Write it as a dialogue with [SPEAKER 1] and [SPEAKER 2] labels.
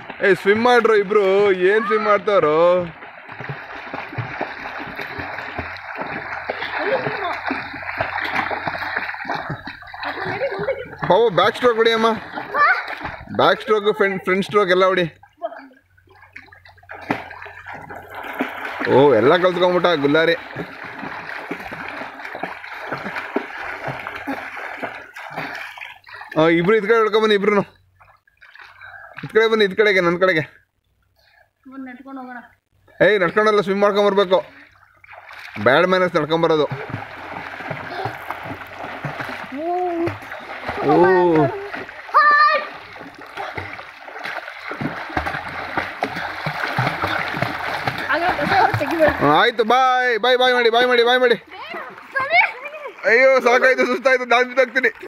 [SPEAKER 1] ಏ ಸ್ವಿಮ್ ಮಾಡ್ರು ಇಬ್ರು ಏನ್ ಸ್ವಿಮ್ ಮಾಡ್ತಾವ್ರು ಬಾಬು ಬ್ಯಾಕ್ ಸ್ಟ್ರೋಕ್ ಹೊಡಿ ಅಮ್ಮ back stroke front front stroke ಎಲ್ಲ ಹೊಡಿ ಓ ಎಲ್ಲ ಕಲ್ತ್ಕೊಂಬಿಟ್ಟ ಗುಲ್ಲಾರಿ ಆ, ಇಬ್ರು ಇದ್ ಕಡೆ ಹಿಡ್ಕೊಂಬನ್ನಿ ಇಬ್ರು ಇದ್ ಕಡೆ ಬನ್ನಿ ಇದ್ ಕಡೆಗೆ ನನ್ನ ಕಡೆಗೆ
[SPEAKER 2] ಬಂದು ನೆಟ್ಕೊಂಡು ಹೋಗೋಣ
[SPEAKER 1] ಏಯ್ ನಡ್ಕೊಂಡಲ್ಲ ಸ್ವಿಮ್ ಮಾಡ್ಕೊಂಬರ್ಬೇಕು ಬ್ಯಾಡ್ ಮ್ಯಾನಸ್ ನಡ್ಕೊಂಬರೋದು ಓ
[SPEAKER 2] ಆಗ ಕಸ ತೆಗಿಬೇಡ
[SPEAKER 1] ಆಯ್ತು ಬಾಯ್ ಬಾಯ್ ಬಾಯ್ ಮಾಡಿ ಬಾಯ್ ಮಾಡಿ ಬಾಯ್ ಮಾಡಿ ಅಯ್ಯೋ ಸಾಕಾಯ್ತು ಸುಸ್ತಾಯ್ತು ನಾನು ಬಿದ್ದಾಗ್ತೀನಿ